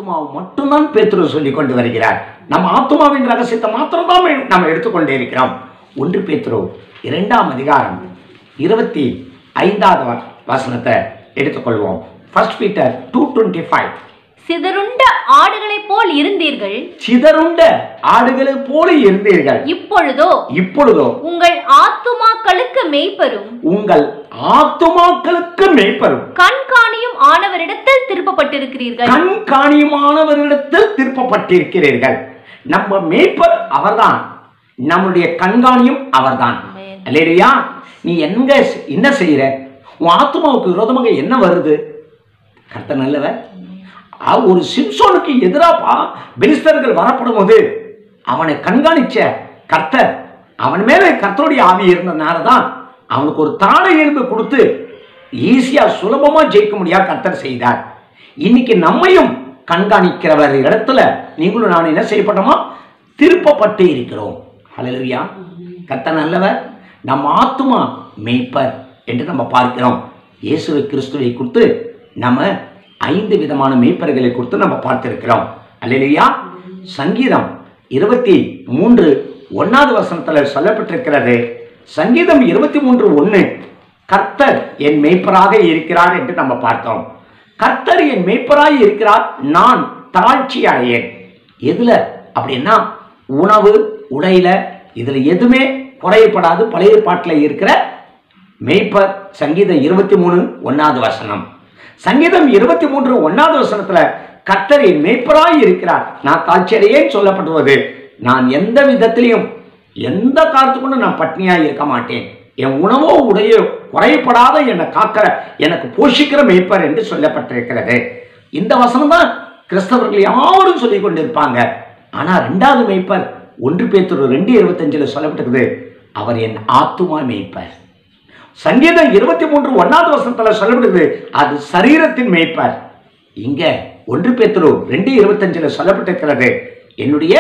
ஆத்மாவும் மட்டும்தான் பேத்துரு சொல்லி கொண்டு வருகிறார் நம்ம ஆத்மாவின் ரகசியத்தை மாத்திரம்தான் நாம் எடுத்துக்கொண்டே இருக்கிறோம் ஒன்று பேத்துரு இரண்டாம் அதிகாரம் இருபத்தி ஐந்தாவது வ- வசனத்தை எடுத்துக்கொள்வோம் first Peter two twenty five சிதறுண்ட ஆடுகளைப் போல் இருந்தீர்கள் சிதறுண்ட ஆடுகளைப் போல இருந்தீர்கள் இப்பொழுதோ இப்பொழுதோ உங்கள் ஆத்துமாக்களுக்கு மெய்ப்பரும் உங்கள் ஆத்துமாக்களுக்கு மேய்ப்பரும் கண்காணியும் ஆனவரிடத்தில் திருப்பப்பட்டிருக்கிறீர்கள் கண்காணியமானவரிடத்தில் திருப்பப்பட்டிருக்கிறீர்கள் நம்ம மேய்ப்பர் அவர்தான் நம்முடைய கண்காணியும் அவர்தான் Amen. அல்லேலூயா நீ எங்க என்ன செய்யற உன் ஆத்மாவுக்கு விரோதமாக என்ன வருது கர்த்தர் நல்லவர் ஆ, ஒரு சிம்சோனுக்கு எதிராப்பா பெலிஸ்தர்கள் வரப்படும் போது அவனை கண்காணிச்ச கர்த்தர் அவன் மேலே கர்த்தருடைய ஆவி இருந்ததுனால தான் அவனுக்கு ஒரு தாடை எலும்பு கொடுத்து ஈஸியா சுலபமா ஜெயிக்க முடியாது கர்த்தர் செய்தார் இன்னைக்கு நம்மையும் கண்காணிக்கிறவர் இடத்துல நீங்களும் நான் என்ன செய்யப்பட்டோமா திருப்பப்பட்டு இருக்கிறோம் ஹalleluya கர்த்தர் நல்லவர் நம்ம ஆத்துமா மெய்ப்பர் என்று நம்ம பார்க்கிறோம் இயேசுவை கிறிஸ்துவை குறித்து நம்ம ஐந்து விதமான மெய்ப்பர்களை குறித்து நம்ம பார்த்திருக்கிறோம் அல்லையா சங்கீதம் இருபத்தி மூன்று ஒன்னாவது வசனத்தில் சொல்லப்பட்டிருக்கிறது சங்கீதம் இருபத்தி மூன்று ஒன்று கர்த்தர் என் மெய்ப்பராக இருக்கிறார் என்று நம்ம பார்த்தோம் கர்த்தர் என் மெய்ப்பராய் இருக்கிறார் நான் தாழ்ச்சி அடையேன் எதுல அப்படின்னா உணவு உடையில இதுல எதுவுமே குறையப்படாது பழைய பாட்டில் இருக்கிற மெய்ப்பர் சங்கீதம் இருபத்தி மூணு ஒன்னாவது வசனம் சங்கீதம் இருபத்தி மூன்று ஒன்னாவது வசனத்துல கர்த்தரின் மெய்ப்பராய் இருக்கிறார் நான் தாழ்ச்சியடையேன் சொல்லப்படுவது நான் எந்த விதத்திலையும் எந்த காலத்துக்கும் நான் பட்னியாய் இருக்க மாட்டேன் என் உணவோ உடையோ குறையப்படாத என்னை காக்கிற எனக்கு போஷிக்கிற மெய்ப்பர் என்று சொல்லப்பட்டிருக்கிறது இந்த வசனம் தான் கிறிஸ்தவர்கள் யாரும் சொல்லிக் கொண்டிருப்பாங்க ஆனா ரெண்டாவது மெய்ப்பர் ஒன்று பேத்துரு ரெண்டு இருபத்தஞ்சுல சொல்லப்பட்டிருக்குது அவர் என் ஆத்துமா மெய்ப்பர் சங்கீதம் இருபத்தி மூன்று ஒன்னாவது வசனத்துல சொல்லப்படுது அது சரீரத்தின் மேய்ப்பர் இங்க ஒன்று பேத்துரு ரெண்டு இருபத்தஞ்சுல சொல்லப்பட்டிருக்கிறது என்னுடைய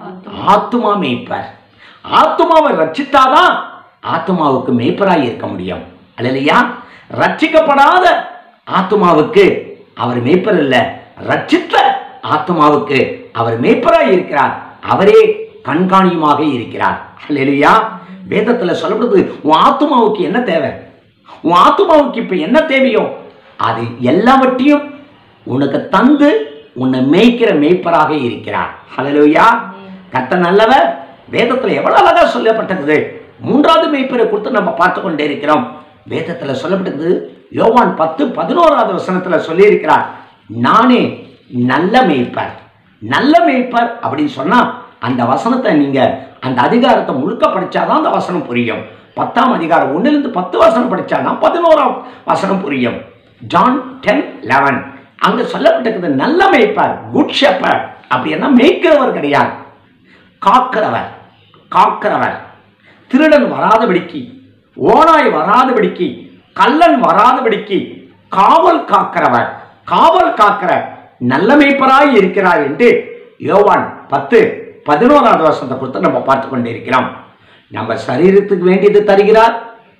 ஆத்துமா மேய்ப்பர் ஆத்துமாவை ரட்சித்தாதான் ஆத்துமாவுக்கு மேய்ப்பராய் இருக்க முடியும் அல்லையா ரட்சிக்கப்படாத ஆத்துமாவுக்கு அவர் மேய்ப்பர் இல்ல ரட்சித்த ஆத்துமாவுக்கு அவர் மேய்ப்பராய் இருக்கிறார் அவரே கண்காணியுமாக இருக்கிறார் அல்லையா வேதத்துல சொல்லப்படுது உன் ஆத்துமாவுக்கு என்ன தேவை உன் ஆத்துமாவுக்கு இப்ப என்ன தேவையோ அது எல்லாவற்றையும் உனக்கு தந்து உன்னை மேய்க்கிற மேய்ப்பராக இருக்கிறார் ஹalleluya கர்த்தர் நல்லவர் வேதத்துல எவ்வளவு அழகா சொல்லப்பட்டிருக்குது மூன்றாவது மேய்ப்பரை குறித்து நம்ம பார்த்து கொண்டே இருக்கிறோம் வேதத்துல சொல்லப்பட்டிருக்குது யோவான் பத்து பதினோராவது வசனத்துல சொல்லியிருக்கிறார் நானே நல்ல மேய்ப்பர் நல்ல மேய்ப்பர் அப்படின்னு சொன்னா அந்த வசனத்தை நீங்க அந்த அதிகாரத்தை முழுக்க படிச்சாதான் அந்த வசனம் புரியும் பத்தாம் அதிகாரம் ஒன்னிலிருந்து பத்து வசனம் படிச்சாதான் பதினோராம் வசனம் புரியும் ஜான் டென் லெவன் அங்க சொல்லப்பட்டிருக்கிறது நல்ல மேய்ப்பர் குட் ஷெப்பர் அப்படின்னா மேய்க்கிறவர் கிடையாது காக்கிறவர் காக்கிறவர் திருடன் வராதபடிக்கு ஓனாய் வராதபடிக்கு கள்ளன் வராதபடிக்கு காவல் காக்கிறவர் காவல் காக்கிற நல்ல மேய்ப்பராய் இருக்கிறார் என்று யோவான் பத்து பதினோராவது வருஷத்தை குறித்து நம்ம பார்த்து கொண்டே இருக்கிறோம் நம்ம சரீரத்துக்கு வேண்டியது தருகிறார்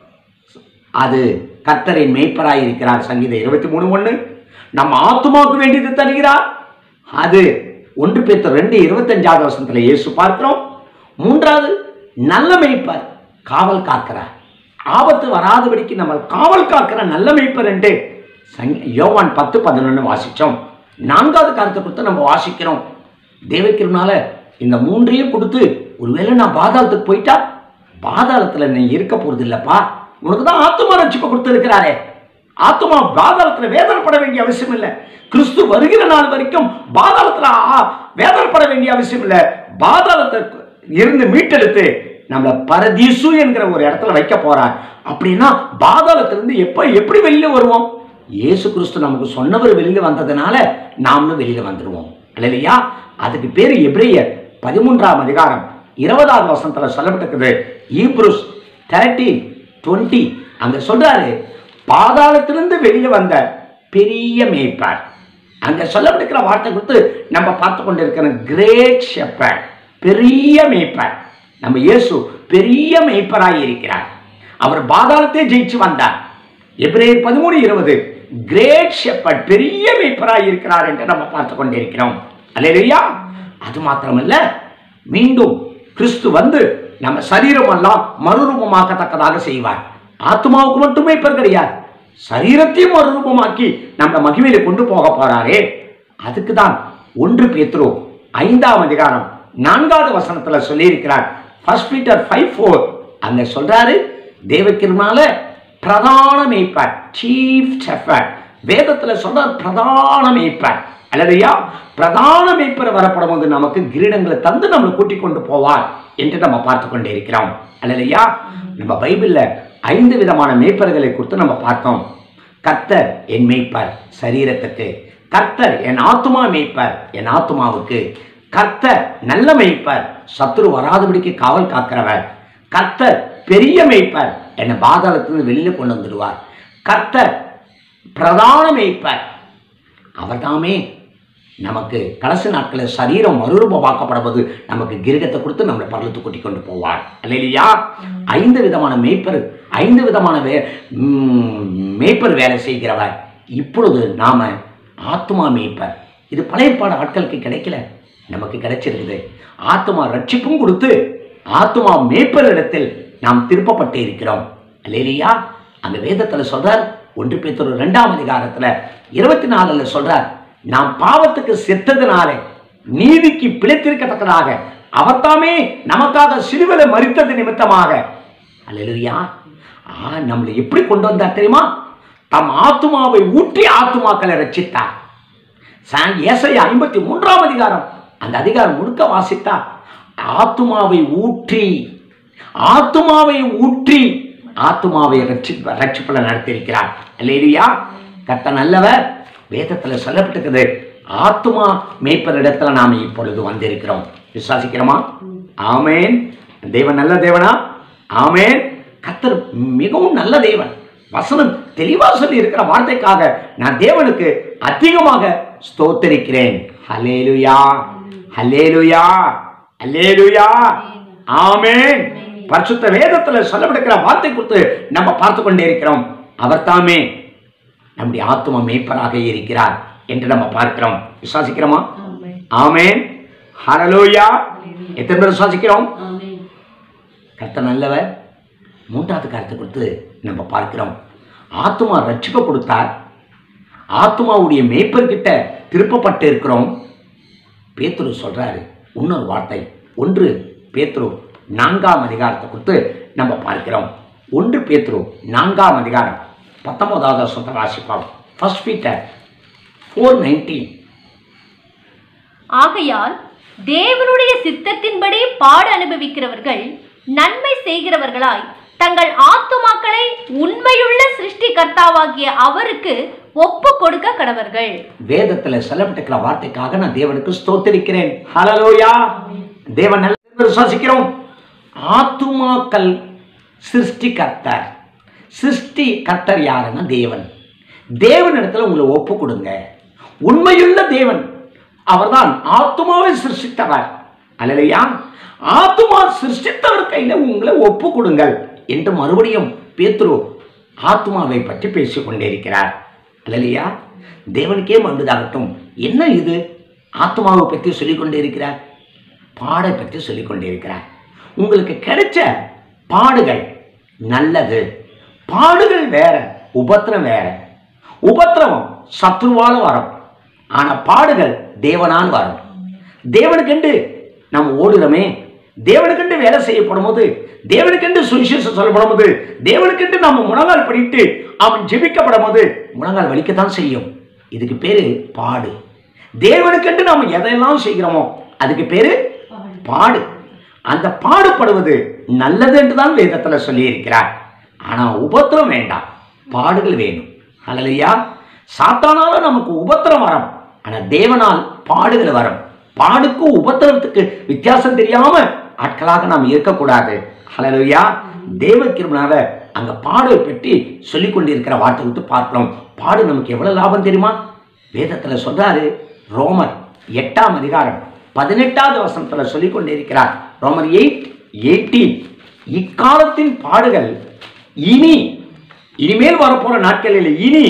அது கர்த்தரின் மேய்ப்பராய் இருக்கிறார் சங்கீதம் இருபத்தி மூணு ஒன்று நம்ம ஆத்துமாவுக்கு வேண்டியது தருகிறார் அது ஒன்று பேத்த ரெண்டு இருபத்தஞ்சாவது வருஷத்துல இயேசு பார்க்கிறோம் மூன்றாவது நல்ல மேய்ப்பர் காவல் காக்கிறார் ஆபத்து வராதபடிக்கு நம்ம காவல் காக்கிற நல்ல மேய்ப்பர் என்று சங் யோவான் பத்து பதினொன்று வாசிச்சோம் நான்காவது காலத்தை கொடுத்து நம்ம வாசிக்கிறோம் தேவைக்கிறனால இந்த மூன்றையும் கொடுத்து ஒருவேளை நான் பாதாளத்துக்கு போயிட்டா பாதாளத்துல நீ இருக்க போறது இல்லப்பா உனக்கு தான் ஆத்துமா ரட்சிப்பு கொடுத்திருக்கிறாரே ஆத்துமா பாதாளத்துல வேதனைப்பட வேண்டிய அவசியம் இல்லை கிறிஸ்து வருகிற நாள் வரைக்கும் பாதாளத்துல ஆ- வேதனைப்பட வேண்டிய அவசியம் இல்லை பாதாளத்தை இருந்து மீட்டெடுத்து நம்மள பரதீசு என்கிற ஒரு இடத்துல வைக்க போறார் அப்படின்னா பாதாளத்திலிருந்து எப்ப எப்படி வெளியில வருவோம் இயேசு கிறிஸ்து நமக்கு சொன்னவர் வெளியில வந்ததுனால நாமளும் வெளியில வந்துடுவோம் இல்லையா அதுக்கு பேரு எப்ரேயர் பதிமூன்றாம் அதிகாரம் இருபதாவது வசனத்துல சொல்லப்பட்டிருக்குது ஈப்ரூஸ் தேர்ட்டீன் டுவெண்ட்டி அங்க சொல்றாரு பாதாளத்திலிருந்து வெளியில வந்த பெரிய மேய்ப்பார் அங்க சொல்லப்பட்டிருக்கிற வார்த்தை கொடுத்து நம்ம பார்த்து கொண்டிருக்கிற கிரேட் ஷெப்பர் பெரிய மேய்ப்பர் நம்ம இயேசு பெரிய மேய்ப்பராய் இருக்கிறார் அவர் பாதாளத்தை ஜெயிச்சு வந்தார் எபிரேயர் பதிமூணு இருபது கிரேட் ஷெப்பர்ட் பெரிய மேய்ப்பராய் இருக்கிறார் என்று நம்ம பார்த்து கொண்டிருக்கிறோம் அல்லையா அது மாத்திரமல்ல மீண்டும் கிறிஸ்து வந்து நம்ம சரீரமெல்லாம் மறுரூபமாக்கத்தக்கதாக செய்வார் ஆத்மாவுக்கு மட்டும் மேய்ப்பர் கிடையாது சரீரத்தையும் மறுரூபமாக்கி நம்ம மகிமையில கொண்டு போக போறாரே அதுக்கு தான் ஒன்று பேத்ரு ஐந்தாம் அதிகாரம் நான்காவது வசனத்துல சொல்லியிருக்கிறார் ஃபர்ஸ்ட் பீட்டர் ஃபைவ் ஃபோர் அங்க சொல்றாரு தேவக்கிருனால பிரதான மேய்ப்பர் சீஃப் ஷெஃபர்ட் வேதத்துல சொல்றார் பிரதான மேய்ப்பர் அல்லதையா பிரதான மேய்ப்பர் வரப்படும் போது நமக்கு கிரீடங்களை தந்து நம்மளை கூட்டிக் கொண்டு போவார் என்று நம்ம பார்த்து கொண்டே இருக்கிறோம் அல்லதையா நம்ம பைபிள்ல ஐந்து விதமான மேய்ப்பர்களை குறித்து நம்ம பார்த்தோம் கர்த்தர் என் மேய்ப்பர் சரீரத்துக்கு கர்த்தர் என் ஆத்துமா மேய்ப்பர் என் ஆத்துமாவுக்கு கர்த்தர் நல்ல மேய்ப்பர் சத்துரு வராதபடிக்கு காவல் காக்கிறவர் கர்த்தர் பெரிய மேய்ப்பர் என்னை பாதாளத்திலிருந்து வெளியில கொண்டு வந்துடுவார் கர்த்தர் பிரதான மேய்ப்பர் அவர்தாமே நமக்கு கடைசி நாட்களில் சரீரம் மறுரூபமாக்கப்படுவது நமக்கு கிரீடத்தை கொடுத்து நம்மளை பரலத்து கூட்டி கொண்டு போவார் அல்லையா ஐந்து விதமான மேய்ப்பர் ஐந்து விதமான வே ம், மேய்ப்பர் வேலை செய்கிறவர் இப்பொழுது நாம ஆத்மா மேய்ப்பர் இது பழைய பாட ஆட்களுக்கு கிடைக்கல நமக்கு கிடைச்சிருக்குது ஆத்மா ரட்சிப்பும் கொடுத்து ஆத்மா மேய்ப்பர் இடத்தில் நாம் திருப்பப்பட்டு இருக்கிறோம் அல்லையா அந்த வேதத்துல சொல்றார் ஒன்று பேத்தொரு ரெண்டாம் அதிகாரத்துல இருபத்தி நாலுல சொல்றார் நாம் பாவத்துக்கு செத்ததுனாலே நீதிக்கு பிழைத்திருக்கத்தக்கதாக அவர்தாமே நமக்காக சிலுவையில மறித்தது நிமித்தமாக அல்லேலூயா ஆ நம்மளை எப்படி கொண்டு வந்தார் தெரியுமா தம் ஆத்துமாவை ஊற்றி ஆத்துமாக்களை ரட்சித்தார் சாங் ஏசை ஐம்பத்தி மூன்றாம் அதிகாரம் அந்த அதிகாரம் முழுக்க வாசித்தா ஆத்துமாவை ஊற்றி ஆத்துமாவை ஊற்றி ஆத்துமாவை ரட்சி ரட்சிப்பல நடத்தியிருக்கிறார் அல்லேலியா கத்த நல்லவர் வேதத்துல சொல்லப்பட்டிருக்குது ஆத்துமா மேய்ப்பர் இடத்துல நாம இப்பொழுது வந்திருக்கிறோம் விசுவாசிக்கிறோமா ஆமேன் தேவன் நல்ல தேவனா ஆமேன் கத்தர் மிகவும் நல்ல தேவன் வசனம் தெளிவா சொல்லி இருக்கிற வார்த்தைக்காக நான் தேவனுக்கு அதிகமாக ஸ்தோத்தரிக்கிறேன் ஹலேலுயா ஹலேலுயா ஹலேலுயா ஆமென் பரிசுத்த வேதத்துல சொல்லப்படுகிற வார்த்தை கொடுத்து நம்ம பார்த்து கொண்டே இருக்கிறோம் அவர்தாமே நம்முடைய ஆத்தும மேய்ப்பராக இருக்கிறார் என்று நம்ம பார்க்கிறோம் விசுவாசிக்கிறோமா ஆமென் ஹalleluya எத்தனை பேர் விசுவாசிக்கிறோம் கர்த்தர் நல்லவர் மூன்றாவது கருத்தை கொடுத்து நம்ம பார்க்கிறோம் ஆத்மா ரட்சிப்பை கொடுத்தார் ஆத்மாவுடைய மேய்ப்பர்கிட்ட திருப்பப்பட்டு இருக்கிறோம் பேத்துரு சொல்றாரு இன்னொரு வார்த்தை ஒன்று பேத்துரு நான்காம் அதிகாரத்தை கொடுத்து நம்ம பார்க்கிறோம் ஒன்று பேத்துரு நான்காம் அதிகாரம் பத்தொன்பதாவது வருஷத்தை வாசிப்போம் ஃபர்ஸ்ட் பீட்டர் ஃபோர் நைன்டீன் ஆகையால் தேவனுடைய சித்தத்தின்படி பாட அனுபவிக்கிறவர்கள் நன்மை செய்கிறவர்களாய் தங்கள் ஆத்துமாக்களை உண்மையுள்ள சிருஷ்டிகர்த்தாவாகிய அவருக்கு ஒப்பு கொடுக்க கடவர்கள் வேதத்துல சொல்லப்பட்டிருக்கிற வார்த்தைக்காக நான் தேவனுக்கு ஸ்தோத்திரிக்கிறேன் ஹalleluya தேவன் நல்ல விசுவாசிக்கிறோம் ஆத்துமாக்கள் சிருஷ்டி கர்த்தர் சிருஷ்டி கர்த்தர் யாருன்னா தேவன் தேவனிடத்துல உங்களை ஒப்பு கொடுங்க உண்மையுள்ள தேவன் அவர்தான் ஆத்துமாவை சிருஷ்டித்தவர் அல்லையா ஆத்துமா சிருஷ்டித்தவர் கையில உங்களை ஒப்பு கொடுங்கள் என்று மறுபடியும் பேதுரு ஆத்மாவை பற்றி பேசிக் கொண்டிருக்கிறார் அல்லையா தேவனுக்கே மண்டதாகட்டும் என்ன இது ஆத்மாவை பற்றி சொல்லிக் கொண்டிருக்கிறார் பாடை பற்றி சொல்லிக் கொண்டிருக்கிறார் உங்களுக்கு கிடைச்ச பாடுகள் நல்லது பாடுகள் வேற உபத்திரம் வேற உபத்திரவம் சத்ருவால வரும் ஆனா பாடுகள் தேவனால் வரும் தேவனுக்கென்று நம்ம ஓடுறோமே தேவனுக்கென்று வேலை செய்யப்படும் போது தேவனுக்கென்று சுவிசேஷம் சொல்லப்படும் போது தேவனுக்கென்று நம்ம முழங்கால் படிட்டு அவன் ஜெபிக்கப்படும் போது முழங்கால் வலிக்கத்தான் செய்யும் இதுக்கு பேரு பாடு தேவனுக்கென்று நாம் எதையெல்லாம் செய்கிறோமோ அதுக்கு பேரு பாடு அந்த பாடுபடுவது நல்லது என்று தான் வேதத்துல சொல்லி இருக்கிறார் ஆனா உபத்திரம் வேண்டாம் பாடுகள் வேணும் அல்லையா சாத்தானால நமக்கு உபத்திரம் வரும் ஆனா தேவனால் பாடுகள் வரும் பாடுக்கும் உபத்திரத்துக்கு வித்தியாசம் தெரியாம ஆட்களாக நாம் இருக்கக்கூடாது ஹalleluya தேவ கிருபனால அங்க பாடு பற்றி சொல்லிக் கொண்டிருக்கிற வார்த்தை விட்டு பார்க்கிறோம் பாடு நமக்கு எவ்வளவு லாபம் தெரியுமா வேதத்துல சொல்றாரு ரோமர் எட்டாம் அதிகாரம் பதினெட்டாவது வசனத்துல சொல்லிக் கொண்டிருக்கிறார் ரோமர் எயிட் எயிட்டீன் இக்காலத்தின் பாடுகள் இனி இனிமேல் வரப்போற நாட்களில் இனி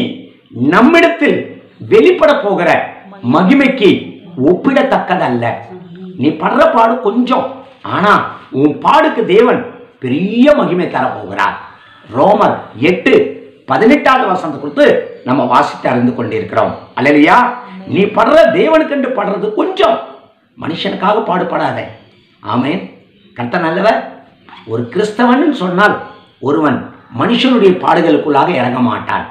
நம்மிடத்தில் வெளிப்பட போகிற மகிமைக்கு ஒப்பிடத்தக்கதல்ல நீ படுற பாடு கொஞ்சம் ஆனா உன் பாடுக்கு தேவன் பெரிய மகிமை தரப்போகிறார் ரோமர் எட்டு பதினெட்டாவது வசனத்தை கொடுத்து நம்ம வாசித்து அறிந்து கொண்டிருக்கிறோம் அல்லையா நீ படுற தேவனுக்கென்று படுறது கொஞ்சம் மனுஷனுக்காக பாடுபடாத ஆமென் கர்த்தர் நல்லவர் ஒரு கிறிஸ்தவன் சொன்னால் ஒருவன் மனுஷனுடைய பாடுகளுக்குள்ளாக இறங்க மாட்டான்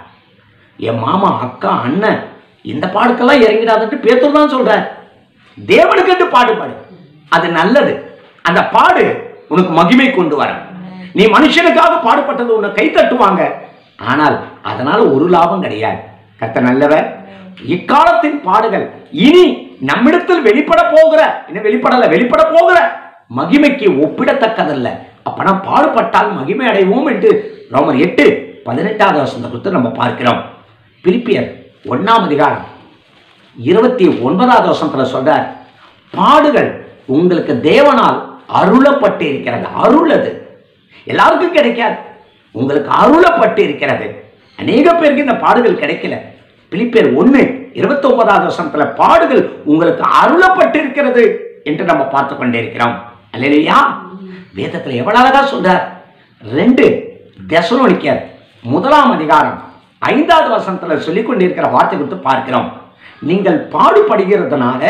என் மாமா அக்கா அண்ணன் இந்த பாடுக்கெல்லாம் இறங்கிடாதுன்ட்டு பேத்தூர் தான் சொல்றார் தேவனுக்கென்று பாடுபாடு அது நல்லது அந்த பாடு உனக்கு மகிமை கொண்டு வரும் நீ மனுஷனுக்காக பாடுபட்டது உன்னை கை தட்டுவாங்க ஆனால் அதனால ஒரு லாபம் கிடையாது கர்த்தர் நல்லவர் இக்காலத்தின் பாடுகள் இனி நம்மிடத்தில் வெளிப்பட போகிற இன்னும் வெளிப்படல வெளிப்பட போகிற மகிமைக்கு ஒப்பிடத்தக்கதல்ல அப்பனா பாடுபட்டால் மகிமை அடைவோம் என்று ரோமர் எட்டு பதினெட்டாவது வசந்த குறித்து நம்ம பார்க்கிறோம் பிலிப்பியர் ஒண்ணாம் அதிகாரம் இருபத்தி ஒன்பதாவது வசனத்துல சொல்றார் பாடுகள் உங்களுக்கு தேவனால் அருளப்பட்டு இருக்கிறது அருள் அது எல்லாருக்கும் கிடைக்காது உங்களுக்கு அருளப்பட்டு இருக்கிறது அநேக பேருக்கு இந்த பாடுகள் கிடைக்கல பிலிப்பியர் ஒன்று இருபத்தி ஒன்பதாவது வசனத்துல பாடுகள் உங்களுக்கு அருளப்பட்டு இருக்கிறது என்று நம்ம பார்த்து கொண்டே இருக்கிறோம் அல்லையா வேதத்துல எவ்வளவு அழகா சொல்றார் ரெண்டு தெசலோனிக்கர் முதலாம் அதிகாரம் ஐந்தாவது வசனத்துல சொல்லிக் கொண்டிருக்கிற வார்த்தை கொடுத்து பார்க்கிறோம் நீங்கள் பாடுபடுகிறதுனால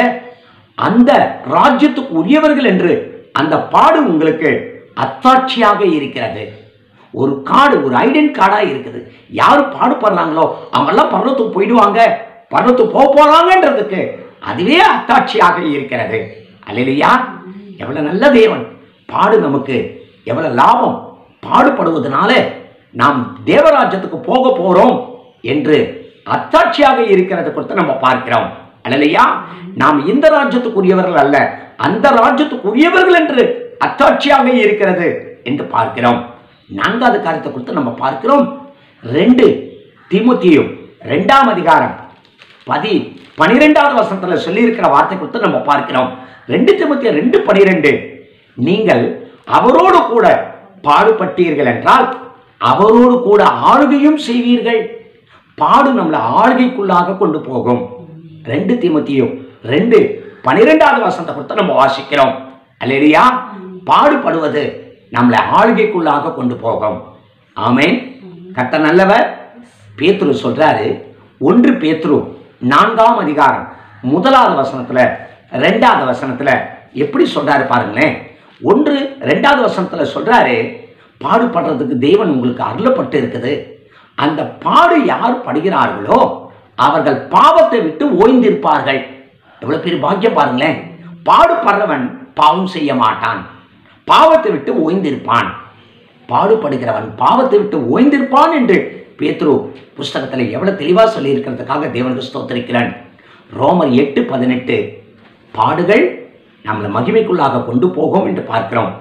அந்த ராஜ்யத்துக்கு உரியவர்கள் என்று அந்த பாடு உங்களுக்கு அத்தாட்சியாக இருக்கிறது ஒரு கார்டு ஒரு ஐடென்டி கார்டா இருக்குது யார் பாடுபடுறாங்களோ அவங்கெல்லாம் பர்வத்துக்கு போயிடுவாங்க பர்வத்துக்கு போக போறாங்கன்றதுக்கு அதுவே அத்தாட்சியாக இருக்கிறது அல்லையா எவ்வளவு நல்ல தேவன் பாடு நமக்கு எவ்வளவு லாபம் பாடுபடுவதனால நாம் தேவராஜ்யத்துக்கு போக போறோம் என்று அத்தாட்சியாக இருக்கிறது குறித்து நம்ம பார்க்கிறோம் அல்லையா நாம் இந்த ராஜ்யத்துக்குரியவர்கள் அல்ல அந்த ராஜ்யத்துக்குரியவர்கள் என்று அத்தாட்சியாக இருக்கிறது என்று பார்க்கிறோம் நான்காவது காரியத்தை குறித்து நம்ம பார்க்கிறோம் ரெண்டு தீமுத்தியும் ரெண்டாம் அதிகாரம் பதி பனிரெண்டாவது வசனத்துல சொல்லியிருக்கிற வார்த்தை குறித்து நம்ம பார்க்கிறோம் ரெண்டு தீமுத்திய ரெண்டு பனிரெண்டு நீங்கள் அவரோடு கூட பாடுபட்டீர்கள் என்றால் அவரோடு கூட ஆளுகையும் செய்வீர்கள் பாடு நம்மளை ஆளுகைக்குள்ளாக கொண்டு போகும் ரெண்டு தீமத்தியும் ரெண்டு பனிரெண்டாவது வசனத்தை கொடுத்து நம்ம வாசிக்கிறோம் அல்லையா பாடுபடுவது நம்மளை ஆளுகைக்குள்ளாக கொண்டு போகும் ஆமென் கத்த நல்லவர் பேதுரு சொல்றாரு ஒன்று பேதுரு நான்காம் அதிகாரம் முதலாவது வசனத்துல ரெண்டாவது வசனத்துல எப்படி சொல்றாரு பாருங்களேன் ஒன்று ரெண்டாவது வசனத்துல சொல்றாரு பாடுபடுறதுக்கு தேவன் உங்களுக்கு அருளப்பட்டு இருக்குது அந்த பாடு யார் படுகிறார்களோ அவர்கள் பாவத்தை விட்டு ஓய்ந்திருப்பார்கள் எவ்வளவு பெரிய பாக்கியம் பாருங்களேன் பாடுபடுறவன் பாவம் செய்ய மாட்டான் பாவத்தை விட்டு ஓய்ந்திருப்பான் பாடுபடுகிறவன் பாவத்தை விட்டு ஓய்ந்திருப்பான் என்று பேத்ரு புஸ்தகத்தில் எவ்வளவு தெளிவா சொல்லி இருக்கிறதுக்காக தேவனுக்கு ஸ்தோத்திரிக்கிறேன் ரோமர் எட்டு பதினெட்டு பாடுகள் நம்மளை மகிமைக்குள்ளாக கொண்டு போகும் என்று பார்க்கிறோம்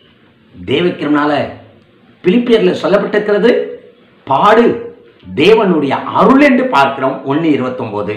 தேவக்கிரமனால பிலிப்பியர்ல சொல்லப்பட்டிருக்கிறது பாடு தேவனுடைய அருள் என்று பார்க்கிறோம் ஒன்று இருபத்தொம்போது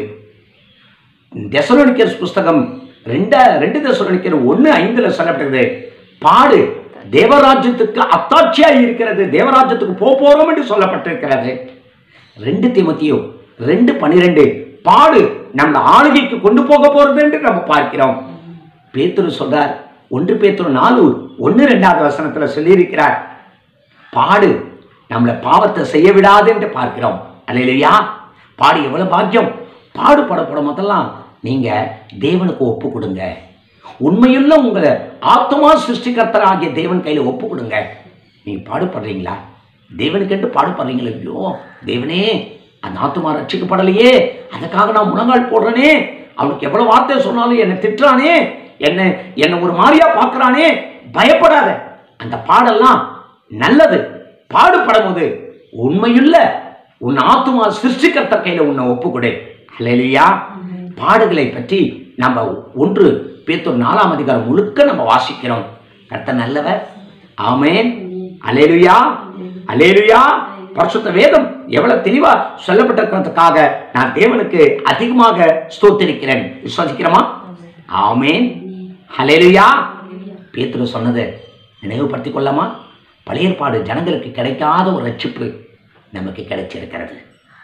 தெசலோனிக்கர் புஸ்தகம் ரெண்ட ரெண்டு தெசலோனிக்கர் ஒன்று ஐந்துல சொல்லப்பட்டது பாடு தேவராஜ்யத்துக்கு அத்தாட்சியாய் இருக்கிறது தேவராஜ்யத்துக்கு போக போறோம் என்று சொல்லப்பட்டிருக்கிறது ரெண்டு தீமத்தியோ ரெண்டு பனிரெண்டு பாடு நம்ம ஆளுகைக்கு கொண்டு போக போறது என்று நம்ம பார்க்கிறோம் பேத்துரு சொல்றார் ஒன்று பேத்துரு நாலு ஒன்று ரெண்டாவது வசனத்துல சொல்லியிருக்கிறார் பாடு நம்மளை பாவத்தை செய்ய விடாது என்று பார்க்கிறோம் அல்லையா பாடு எவ்வளவு பாக்கியம் பாடுபடப்படும் போதெல்லாம் நீங்க தேவனுக்கு ஒப்பு கொடுங்க உண்மையுள்ள உங்களை ஆத்மா சிருஷ்டிகர்த்தர் ஆகிய தேவன் கையில ஒப்பு கொடுங்க நீங்க பாடுபடுறீங்களா தேவனுக்கென்று பாடுபடுறீங்களா ஐயோ தேவனே அந்த ஆத்மா ரட்சிக்கப்படலையே அதுக்காக நான் முழங்கால் போடுறேனே அவனுக்கு எவ்வளவு வார்த்தை சொன்னாலும் என்னை திட்டுறானே என்னை என்னை ஒரு மாதிரியா பார்க்கறானே பயப்படாத அந்த பாடெல்லாம் நல்லது பாடுபடும் போது உண்மையுள்ள உன் ஆத்துமா சிருஷ்டிகர்த்த கையில உன்னை ஒப்புக்கொடு அல்லையா பாடுகளை பற்றி நம்ம ஒன்று பேத்தூர் நாலாம் அதிகாரம் முழுக்க நம்ம வாசிக்கிறோம் கர்த்தர் நல்லவர் ஆமென் அலேலுயா அலேலுயா பரிசுத்த வேதம் எவ்வளவு தெளிவா சொல்லப்பட்டிருக்கிறதுக்காக நான் தேவனுக்கு அதிகமாக ஸ்தோத்திரிக்கிறேன் விசுவாசிக்கிறோமா ஆமென் ஹலேலுயா பேதுரு சொன்னது நினைவுபடுத்திக் கொள்ளமா பழைய ஏற்பாடு ஜனங்களுக்கு கிடைக்காத ஒரு ரட்சிப்பு நமக்கு கிடைச்சிருக்கிறது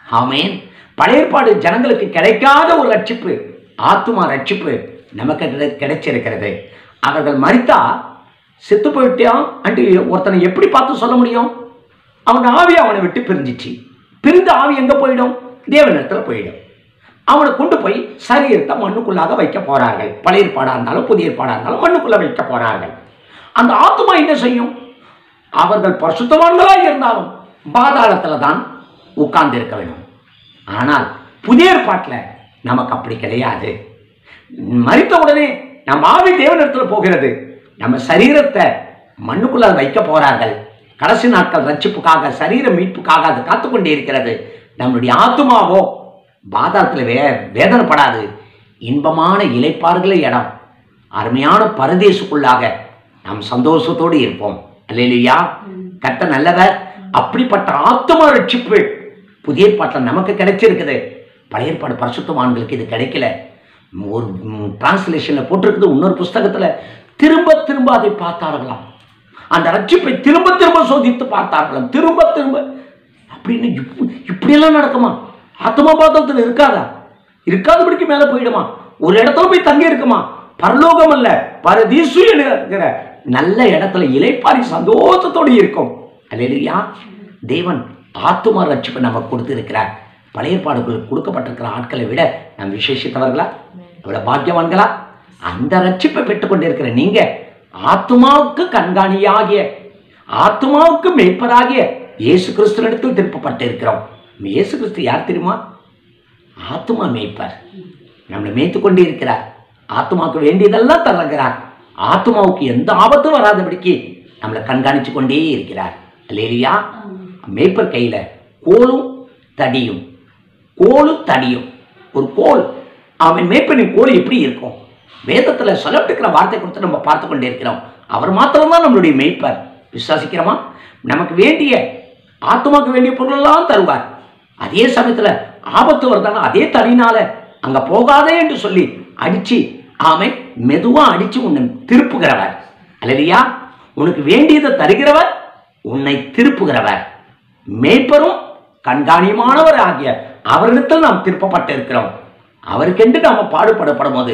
ஆமேன் பழைய ஏற்பாடு ஜனங்களுக்கு கிடைக்காத ஒரு ரட்சிப்பு ஆத்துமா ரட்சிப்பு நமக்கு கிடை- கிடைச்சிருக்கிறது அவர்கள் மறித்தா செத்து போயிட்டான் அண்டு ஒருத்தனை எப்படி பார்த்து சொல்ல முடியும் அவன் ஆவி அவனை விட்டு பிரிஞ்சிச்சு பிரிந்த ஆவி எங்க போயிடும் தேவனிடத்துல போயிடும் அவனை கொண்டு போய் சரீரத்தை மண்ணுக்குள்ளாக வைக்க போறார்கள் பழைய ஏற்பாடா இருந்தாலும் புதிய ஏற்பாடா இருந்தாலும் மண்ணுக்குள்ள வைக்க போறார்கள் அந்த ஆத்துமா என்ன செய்யும் அவர்கள் பரிசுத்தவான்களாக இருந்தாலும் பாதாளத்துல தான் உட்கார்ந்து இருக்க வேண்டும் ஆனால் புதிய ஏற்பாட்டில் நமக்கு அப்படி கிடையாது மறித்த உடனே நம்ம ஆவி தேவனிடத்துல போகிறது நம்ம சரீரத்தை மண்ணுக்குள்ள வைக்க போறார்கள் கடைசி நாட்கள் ரட்சிப்புக்காக சரீர மீட்புக்காக அது காத்துக்கொண்டே இருக்கிறது நம்மளுடைய ஆத்துமாவோ பாதாளத்தில் வே வேதனைப்படாது இன்பமான இலைப்பாறுகள இடம் அருமையான பரதேசுக்குள்ளாக நாம் சந்தோஷத்தோடு இருப்போம் அல்லையா கத்த நல்லவர் அப்படிப்பட்ட ஆத்துமா ரட்சிப்பு புதிய ஏற்பாட்டில் நமக்கு கிடைச்சிருக்குது பழைய ஏற்பாடு பரிசுத்தவான்களுக்கு இது கிடைக்கல ஒரு டிரான்ஸ்லேஷனில் போட்டிருக்குது இன்னொரு புஸ்தகத்தில் திரும்ப திரும்ப அதை பார்த்தார்களாம் அந்த ரட்சிப்பை திரும்ப திரும்ப சோதித்து பார்த்தார்களாம் திரும்ப திரும்ப அப்படின்னு இப்ப- இப்படியெல்லாம் நடக்குமா ஆத்மா பாத்திரத்தில் இருக்காதா இருக்காதபடிக்கு மேலே போயிடுமா ஒரு இடத்துல போய் தங்கி இருக்குமா பரலோகம் அல்ல பரதீசு இருக்கிற நல்ல இடத்துல இலைப்பாரி சந்தோஷத்தோடு இருக்கும் அல்லையா தேவன் ஆத்துமா ரட்சிப்பை நமக்கு கொடுத்திருக்கிறார் பழைய ஏற்பாடுகளுக்கு கொடுக்கப்பட்டிருக்கிற ஆட்களை விட நாம் விசேஷித்தவர்களா அவ்வளவு பாக்கியவான்களா அந்த ரட்சிப்பை பெற்றுக்கொண்டிருக்கிற நீங்க ஆத்துமாவுக்கு கண்காணியாகிய ஆத்துமாவுக்கு மேய்ப்பராகிய இயேசு கிறிஸ்துவனிடத்தில் திருப்பப்பட்டிருக்கிறோம் இயேசு கிறிஸ்து யார் தெரியுமா ஆத்துமா மேய்ப்பர் நம்மளை மேய்த்து கொண்டே இருக்கிறார் ஆத்துமாவுக்கு வேண்டியதெல்லாம் தருகிறார் ஆத்துமாவுக்கு எந்த ஆபத்தும் வராதபடிக்கு நம்மளை கண்காணித்து கொண்டே இருக்கிறார் இல்லையா மேய்ப்பர் கையில கோலும் தடியும் கோலும் தடியும் ஒரு கோல் அவன் மேய்ப்பனின் கோல் எப்படி இருக்கும் வேதத்துல சொல்லப்பட்டிருக்கிற வார்த்தை கொடுத்து நம்ம பார்த்து கொண்டே இருக்கிறோம் அவர் மாத்திரம்தான் நம்மளுடைய மேய்ப்பர் விசுவாசிக்கிறோமா நமக்கு வேண்டிய ஆத்மாக்கு வேண்டிய பொருளெல்லாம் தருவார் அதே சமயத்துல ஆபத்து வருதானா அதே தடினால அங்க போகாதே என்று சொல்லி அடிச்சு ஆமை மெதுவா அடிச்சு உன்னை திருப்புகிறவர் அல்லையா உனக்கு வேண்டியதை தருகிறவர் உன்னை திருப்புகிறவர் மேய்ப்பரும் கண்காணியமானவர் ஆகிய அவரிடத்தில் நாம் திருப்பப்பட்டிருக்கிறோம் அவருக்கென்று நாம் பாடுபடப்படும் போது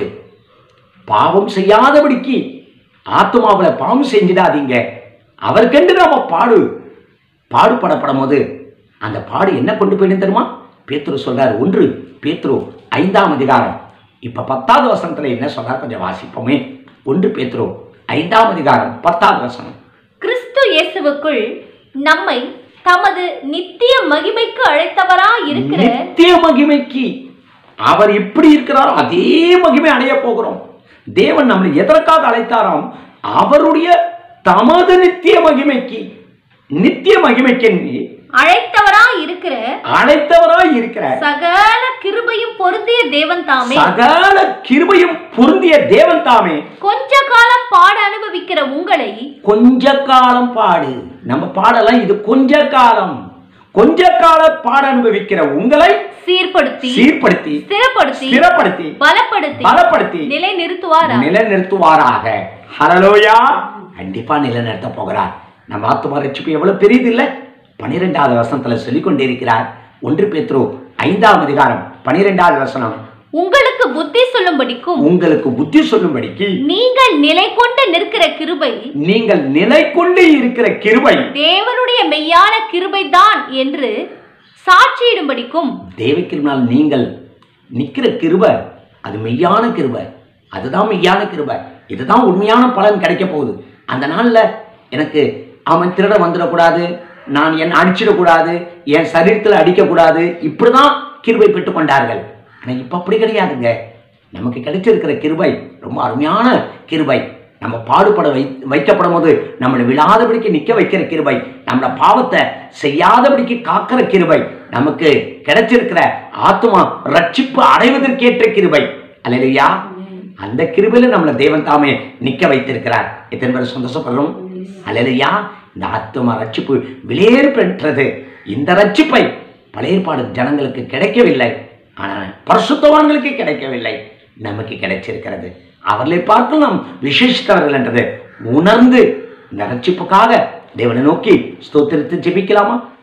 பாவம் செய்யாதபடிக்கு ஆத்மாவில் பாவம் செஞ்சிடாதீங்க அவருக்கென்று நாம பாடு பாடுபடப்படும் போது அந்த பாடு என்ன கொண்டு போயிடும் தெரியுமா பேத்துரு சொல்றார் ஒன்று பேத்துரு ஐந்தாம் அதிகாரம் இப்ப பத்தாவது வசனத்துல என்ன சொல்றார் கொஞ்சம் வாசிப்போமே ஒன்று பேத்துரு ஐந்தாம் அதிகாரம் பத்தாவது வசனம் கிறிஸ்து இயேசுவுக்குள் நம்மை தமது நித்திய மகிமைக்கு அழைத்தவரா இருக்கிற நித்திய மகிமைக்கு அவர் எப்படி இருக்கிறாரோ அதே மகிமை அடைய போகிறோம் தேவன் நம்மளை எதற்காக அழைத்தாராம் அவருடைய தமது நித்திய மகிமைக்கு நித்திய மகிமைக்கு அழைத்தவரா இருக்கிற அழைத்தவராய் இருக்கிற சகல கிருபையும் பொருந்திய தேவன் தாமே சகல கிருபையும் பொருந்திய தேவன் தாமே கொஞ்ச காலம் பாட அனுபவிக்கிற உங்களை கொஞ்ச காலம் பாடு நம்ம பாடலாம் இது கொஞ்ச காலம் கொஞ்ச கால பாட அனுபவிக்கிற உங்களை சீர்படுத்தி சீர்படுத்தி ஸ்திரப்படுத்தி ஸ்திரப்படுத்தி பலப்படுத்தி பலப்படுத்தி நிலை நிறுத்துவாரா நிலைநிறுத்துவாராக ஹலலோயா கண்டிப்பா நிலைநிறுத்த போகிறார் நம்ம ஆத்துமா ரட்சிப்பு எவ்வளவு பெரியது இல்ல பனிரெண்டாவது வசனத்துல சொல்லிக் கொண்டிருக்கிறார் ஒன்று பேத்ரு ஐந்தாம் அதிகாரம் பனிரெண்டாவது வசனம் உங்களுக்கு புத்தி சொல்லும்படிக்கும் உங்களுக்கு புத்தி சொல்லும்படிக்கு நீங்கள் நிலை கொண்டு நிற்கிற கிருபை நீங்கள் நிலை கொண்டு இருக்கிற கிருபை தேவனுடைய மெய்யான கிருபைதான் என்று சாட்சியிடும்படிக்கும் தேவக்கிருனால் நீங்கள் நிற்கிற கிருபை அது மெய்யான கிருபை அதுதான் மெய்யான கிருபை இதுதான் உண்மையான பலன் கிடைக்க போகுது அந்த நாளில் எனக்கு அவன் திருட வந்துடக்கூடாது நான் என் அடிச்சிடக்கூடாது என் சரீரத்தில் அடிக்கக்கூடாது இப்படி தான் கிருபை பெற்றுக்கொண்டார்கள் ஆனால் இப்போ அப்படி கிடையாதுங்க நமக்கு கிடைச்சிருக்கிற கிருபை ரொம்ப அருமையான கிருபை நம்ம பாடுபட வை வைக்கப்படும் போது நம்மளை விழாதபடிக்கு நிற்க வைக்கிற கிருபை நம்மள பாவத்தை செய்யாதபடிக்கு காக்கிற கிருபை நமக்கு கிடைச்சிருக்கிற ஆத்மா ரட்சிப்பு அடைவதற்கேற்ற கிருபை அல்லையா அந்த கிருபையில நம்மளை தேவன் தாமே நிற்க வைத்திருக்கிறார் எத்தனை பேர் சந்தோஷப்படுறோம் அல்லையா இந்த ஆத்மா ரட்சிப்பு விலையேறு பெற்றது இந்த ரட்சிப்பை பழைய ஏற்பாடு ஜனங்களுக்கு கிடைக்கவில்லை ஆனால் பரிசுத்தவான்களுக்கு கிடைக்கவில்லை நமக்கு கிடைச்சிருக்கிறது அவர்களை பார்த்து நாம் விசேஷித்தவர்கள் என்றது உணர்ந்து இந்த ரட்சிப்புக்காக தேவனை நோக்கி ஸ்தோத்திரத்தை ஜெபிக்கலாமா